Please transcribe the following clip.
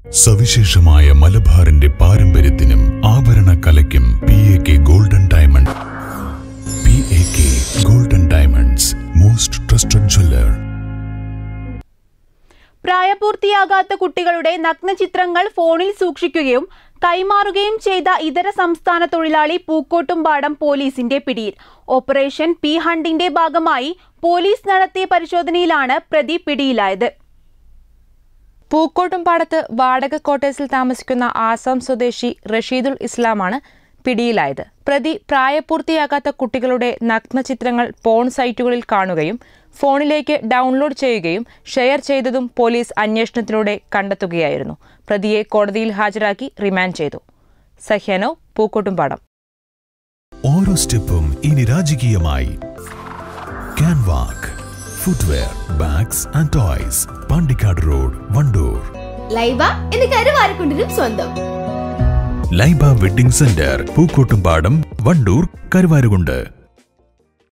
സവിശേഷമായ മലബാറിന്റെ പാരമ്പര്യത്തിനും ആഭരണ കലയ്ക്കും P A K golden diamond P A K golden diamonds most trusted jeweller പ്രായപൂർത്തിയാകാത്ത കുട്ടികളുടെ നഗ്നചിത്രങ്ങൾ ഫോണിൽ സൂക്ഷിക്കുകയും കൈമാറുകയും ചെയ്ത ഇതര സംസ്ഥാന തൊഴിലാളി പൂക്കോട്ടുംപാടം പോലീസിന്റെ പിടിയിൽ ഓപ്പറേഷൻ പി ഹണ്ടിന്റെ ഭാഗമായി പോലീസ് നടത്തിയ പരിശോധനയിലാണ് പ്രതി പിടിയിലായത് പൂക്കോട്ടുംപാടത്ത് വാടക ക്വാർട്ടേഴ്സിൽ താമസിക്കുന്ന ആസാം സ്വദേശി റഷീദുൽ ഇസ്ലാമാണ് പിടിയിലായത് പ്രതി പ്രായപൂർത്തിയാകാത്ത കുട്ടികളുടെ നഗ്നചിത്രങ്ങൾ പോൺ സൈറ്റുകളിൽ കാണുകയും ഫോണിലേക്ക് ഡൗൺലോഡ് ചെയ്യുകയും ഷെയർ ചെയ്തതും പോലീസ് അന്വേഷണത്തിലൂടെ കണ്ടെത്തുകയായിരുന്നു പ്രതിയെ കോടതിയിൽ ഹാജരാക്കി റിമാൻഡ് ചെയ്തു സഹ്യാനോ പൂക്കോട്ടുംപാടം ഓരോ സ്റ്റെപ്പും ഇനി രാജകീയമായി Canwalk footwear bags and toys Pandikkad road Wandoor Laiba എന്ന് കരുവാരക്കുണ്ടിനും സ്വന്തം ലൈബ വെഡിംഗ് സെന്റർ പൂക്കോട്ടുംപാടം വണ്ടൂർ കരുവാരുകുണ്ട്